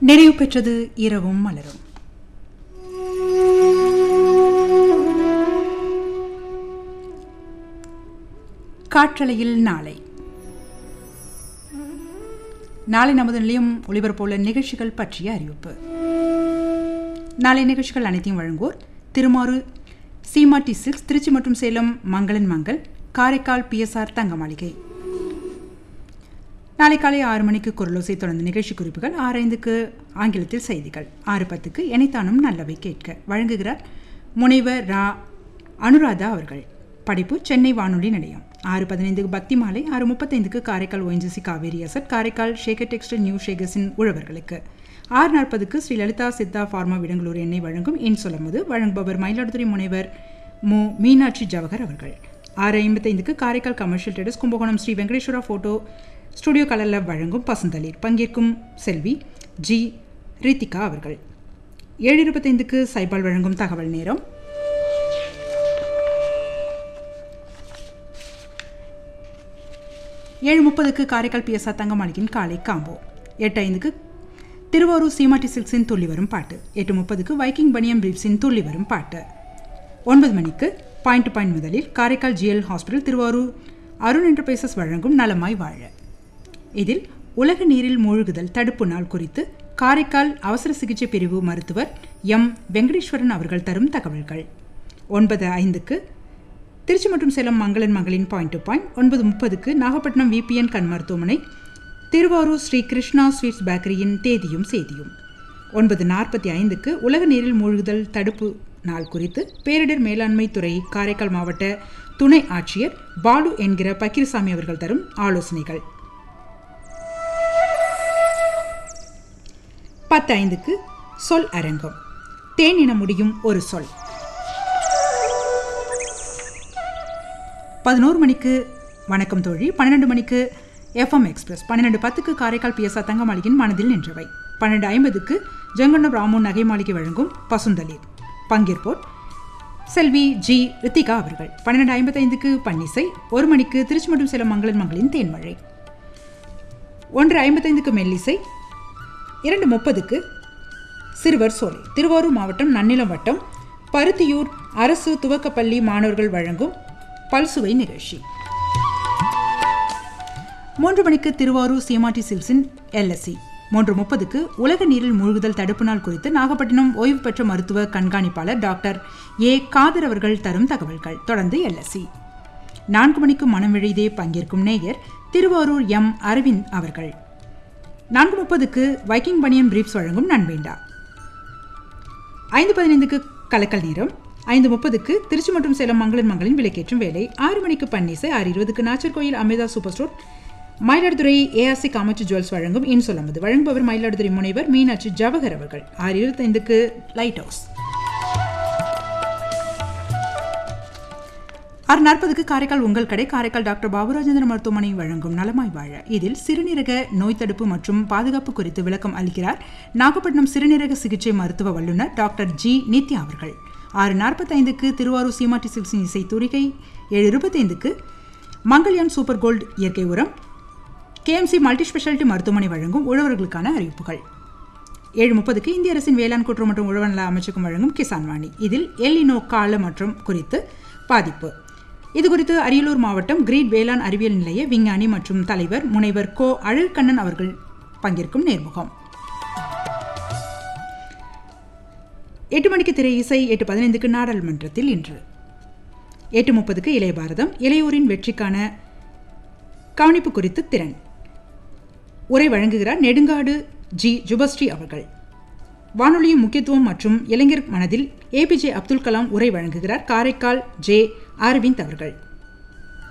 நிறைவு பெற்றது இரவும் மலரும் காற்றலையில் நாளை நாளை நமது நிலையம் ஒளிபரப்புள்ள நிகழ்ச்சிகள் பற்றிய அறிவிப்பு நாளை நிகழ்ச்சிகள் அனைத்தையும் வழங்குவோர் திருமாறு சீமாட்டி சில்க்ஸ் திருச்சி மற்றும் சேலம் மங்களன் மங்கள் காரைக்கால் பிஎஸ்ஆர் தங்க மாளிகை நாளை காலை ஆறு மணிக்கு குரலோசை தொடர்ந்த நிகழ்ச்சி குறிப்புகள் ஆறு ஐந்துக்கு ஆங்கிலத்தில் செய்திகள் ஆறு பத்துக்கு எனைத்தானும் நல்லவை கேட்க வழங்குகிறார் முனைவர் ரா அனுராதா அவர்கள் படிப்பு சென்னை வானொலி நிலையம் ஆறு பதினைந்துக்கு பக்தி மாலை ஆறு முப்பத்தைந்துக்கு Karaikal ONGC Cauvery asset Karaikal Shekar textile new ஷேகர்ஸின் உழவர்களுக்கு ஆறு நாற்பதுக்கு ஸ்ரீ லலிதா சித்தா ஃபார்மா விடங்களூர் எண்ணெய் வழங்கும் என் சொல்லும்போது வழங்குபவர் மயிலாடுதுறை முனைவர் மு மீனாட்சி ஜவஹர் அவர்கள் ஆறு ஐம்பத்தைந்துக்கு Karaikal commercial traders Kumbakonam Sri Venkateswara photo studio கலரில் வழங்கும் பசுந்தளிர் பங்கேற்கும் செல்வி ஜி ரித்திகா அவர்கள் ஏழு இருபத்தைந்துக்கு சைபால் வழங்கும் தகவல் நேரம் ஏழு முப்பதுக்கு காரைக்கால் பிஎஸ்ஆர் தங்கமாளிகின் காலை காம்போ எட்டு ஐந்துக்கு திருவாரூர் சீமாட்டி சில்க்ஸின் துள்ளி வரும் பாட்டு எட்டு முப்பதுக்கு வைக்கிங் பனியம் பிரீப்ஸின் துள்ளி வரும் பாட்டு ஒன்பது மணிக்கு பாயிண்ட் டு பாயிண்ட் முதலில் Karaikal GL hospital Thiruvarur Arun enterprises வழங்கும் நலமாய் வாழ இதில் உலக நீரில் மூழ்குதல் தடுப்பு நாள் குறித்து காரைக்கால் அவசர சிகிச்சை பிரிவு மருத்துவர் எம் வெங்கடேஸ்வரன் அவர்கள் தரும் தகவல்கள் ஒன்பது ஐந்துக்கு திருச்சி மற்றும் சேலம் மங்களன் மகளின் பாயிண்ட் டு பாயிண்ட் ஒன்பது முப்பதுக்கு நாகப்பட்டினம் விபிஎன் கண் மருத்துவமனை திருவாரூர் ஸ்ரீ கிருஷ்ணா ஸ்வீட்ஸ் பேக்கரியின் தேதியும் செய்தியும் ஒன்பது நாற்பத்தி ஐந்துக்கு உலக நீரில் மூழ்குதல் தடுப்பு நாள் குறித்து பேரிடர் மேலாண்மை துறை காரைக்கால் மாவட்ட துணை ஆட்சியர் பாலு என்கிற பக்கீர்சாமி அவர்கள் தரும் ஆலோசனைகள் பத்து ஐந்துக்கு சொல் அரங்கம் தேன் என முடியும் ஒரு சொல் பதினோரு மணிக்கு வணக்கம் தோழி பன்னிரெண்டு மணிக்கு எஃப்எம் எக்ஸ்பிரஸ் பன்னிரெண்டு பத்துக்கு காரைக்கால் பிஎஸ்ஆர் தங்க மாளிகையின் மனதில் நின்றவை பன்னெண்டு ஐம்பதுக்கு ஜெங்கண்ணம் ராமு நகை மாளிகை வழங்கும் பசுந்தளிர் பங்கேற்போர் செல்வி ஜி ரித்திகா அவர்கள் பன்னிரெண்டு ஐம்பத்தைந்துக்கு பன்னிசை ஒரு மணிக்கு திருச்சி மற்றும் சேலம் மங்களன் மங்களின் தேன்மழை ஒன்று ஐம்பத்தைந்துக்கு மெல்லிசை இரண்டு முப்பதுக்கு சிறுவர் சோலை திருவாரூர் மாவட்டம் நன்னிலம் வட்டம் பருத்தியூர் அரசு துவக்கப்பள்ளி மாணவர்கள் வழங்கும் பல்சுவை நிகழ்ச்சி மூன்று மணிக்கு திருவாரூர் சீமாட்டி சில்ஸின் எல்எஸ்சி மூன்று முப்பதுக்கு உலக நீரில் மூழ்குதல் தடுப்பு நாள் குறித்து நாகப்பட்டினம் ஓய்வு பெற்ற மருத்துவ கண்காணிப்பாளர் டாக்டர் ஏ காதர் அவர்கள் தரும் தகவல்கள் தொடர்ந்து எல்எஸ்சி நான்கு மணிக்கு மனம் விழைதே பங்கேற்கும் நேயர் திருவாரூர் எம் அரவிந்த் அவர்கள் நான்கு முப்பதுக்கு வைக்கிங் பனியன் பிரீப்ஸ் வழங்கும் நண்பேண்டா ஐந்து பதினைந்துக்கு கலக்கல் நேரம் ஐந்து முப்பதுக்கு திருச்சி மற்றும் சேலம் மங்களன் மங்களின் விலைக்கேற்றும் வேலை ஆறு மணிக்கு பன்னீசை ஆறு இருபதுக்கு Nachiarkoil Amirtha super store Mayiladuthurai ARC Kamatchi jewels வழங்கும் இன் சொல்லம்பது வழங்குபவர் மயிலாடுதுறை முனைவர் மீனாட்சி ஜவஹர் அவர்கள் ஆறு இருபத்தைந்துக்கு லைட் ஹவுஸ் ஆறு நாற்பதுக்கு காரைக்கால் உங்கள் கடை காரைக்கால் டாக்டர் பாபுராஜேந்திர மருத்துவமனை வழங்கும் நலமாய் வாழ இதில் சிறுநீரக நோய் தடுப்பு மற்றும் பாதுகாப்பு குறித்து விளக்கம் அளிக்கிறார் நாகப்பட்டினம் சிறுநீரக சிகிச்சை மருத்துவ வல்லுநர் டாக்டர் ஜி நித்யா அவர்கள் ஆறு நாற்பத்தைந்துக்கு திருவாரூர் சீமாட்டி சில்க்ஸின் இசை துரிகை ஏழு இருபத்தைந்துக்கு மங்கள்யான் சூப்பர் கோல்டு இயற்கை உரம் கேஎம்சி மல்டி ஸ்பெஷாலிட்டி மருத்துவமனை வழங்கும் உழவர்களுக்கான அறிவிப்புகள் ஏழு முப்பதுக்கு இந்திய அரசின் வேளாண் கூட்டுறவு மற்றும் உழவர் நல அமைச்சகம் வழங்கும் கிசான் வாணி இதில் எல்லினோ கால மற்றும் குறித்து பாதிப்பு இது குறித்து அரியலூர் மாவட்டம் கிரீட் வேளாண் அறிவியல் நிலைய விஞ்ஞானி மற்றும் தலைவர் முனைவர் கோ அழல்கண்ணன் அவர்கள் பங்கேற்கும் நேர்முகம் எட்டு மணிக்கு திரை இசை எட்டு பதினைந்துக்கு நாடாளுமன்றத்தில் இன்று எட்டு முப்பதுக்கு இளைய பாரதம் இளையோரின் வெற்றிக்கான கவனிப்பு குறித்து திறன் உரை வழங்குகிறார் நெடுங்காடு ஜி ஜுபஸ்ரீ அவர்கள் வானொலியின் முக்கியத்துவம் மற்றும் இளைஞர் மனதில் ஏபிஜே அப்துல் கலாம் உரை வழங்குகிறார் காரைக்கால் ஜே அரவிந்த் அவர்கள்